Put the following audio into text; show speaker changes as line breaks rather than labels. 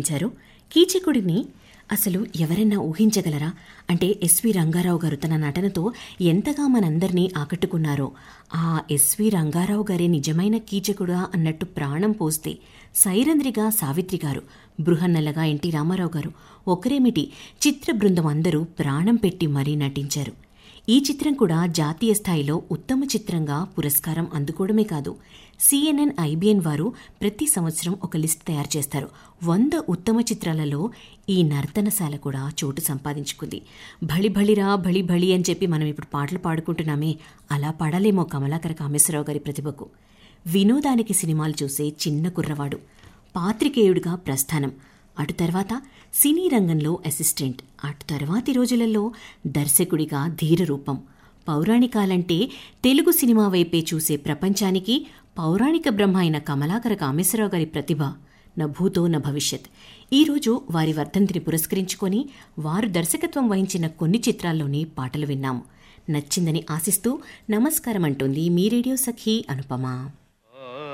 నటించారు కీచకుడిని అసలు ఎవరైనా ఊహించగలరా అంటే ఎస్వి రంగారావు గారు తన నటనతో ఎంతగా మనందరినీ ఆకట్టుకున్నారో ఆ ఎస్వి రంగారావు గారే నిజమైన కీచకుడా అన్నట్టు ప్రాణం పోస్తే సైరంధ్రిగా సావిత్రి గారు బృహన్నెలగా ఎన్టీ రామారావు గారు ఒకరేమిటి చిత్ర బృందం అందరూ ప్రాణం పెట్టి మరీ నటించారు ఈ చిత్రం కూడా జాతీయ స్థాయిలో ఉత్తమ చిత్రంగా పురస్కారం అందుకోవడమే కాదు సిఎన్ఎన్ ఐబిఎన్ వారు ప్రతి సంవత్సరం ఒక లిస్ట్ తయారు చేస్తారు వంద ఉత్తమ చిత్రాలలో ఈ నర్తనశాల కూడా చోటు సంపాదించుకుంది భళి భళిరా భళి భళి అని చెప్పి మనం ఇప్పుడు పాటలు పాడుకుంటున్నామే అలా పాడలేమో కమలాకర కామేశ్వరరావు గారి ప్రతిభకు వినోదానికి సినిమాలు చూసే చిన్న కుర్రవాడు పాత్రికేయుడిగా ప్రస్థానం అటు తర్వాత సినీ రంగంలో అసిస్టెంట్ అటు తర్వాతి రోజులలో దర్శకుడిగా ధీర రూపం పౌరాణికాలంటే తెలుగు సినిమా వైపే చూసే ప్రపంచానికి పౌరాణిక బ్రహ్మ అయిన కమలాకర కామేశ్వరరావు గారి ప్రతిభ న భూతో న భవిష్యత్ ఈరోజు వారి వర్ధంతిని పురస్కరించుకొని వారు దర్శకత్వం వహించిన కొన్ని చిత్రాల్లోని పాటలు విన్నాము నచ్చిందని ఆశిస్తూ నమస్కారం అంటోంది మీ రేడియో సఖీ అనుపమ